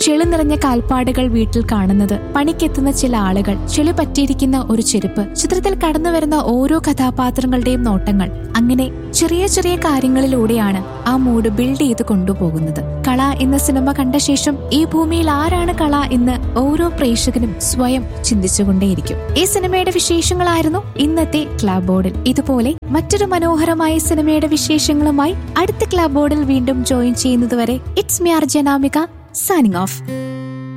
ചെളി നിറഞ്ഞ കാൽപ്പാടുകൾ വീട്ടിൽ കാണുന്നത് പണിക്കെത്തുന്ന ചില ആളുകൾ ചെളി പറ്റിയിരിക്കുന്ന ഒരു ചെരുപ്പ് ചിത്രത്തിൽ കടന്നു വരുന്ന ഓരോ കഥാപാത്രങ്ങളുടെയും നോട്ടങ്ങൾ അങ്ങനെ ചെറിയ ചെറിയ കാര്യങ്ങളിലൂടെയാണ് ആ മൂഡ് ബിൽഡ് ചെയ്ത് കൊണ്ടുപോകുന്നത് കള എന്ന സിനിമ കണ്ട ശേഷം ഈ ഭൂമിയിൽ ആരാണ് കള എന്ന് ഓരോ പ്രേക്ഷകനും സ്വയം ചിന്തിച്ചുകൊണ്ടേയിരിക്കും ഈ സിനിമയുടെ വിശേഷങ്ങളായിരുന്നു ഇന്നത്തെ ക്ലബ് ബോർഡിൽ ഇതുപോലെ മറ്റൊരു മനോഹരമായ സിനിമയുടെ വിശേഷങ്ങളുമായി അടുത്ത ക്ലബ് ബോർഡിൽ വീണ്ടും ജോയിൻ ചെയ്യുന്നതുവരെ ഇറ്റ്സ് മി അർജനാമിക സൈനിങ് ഓഫ്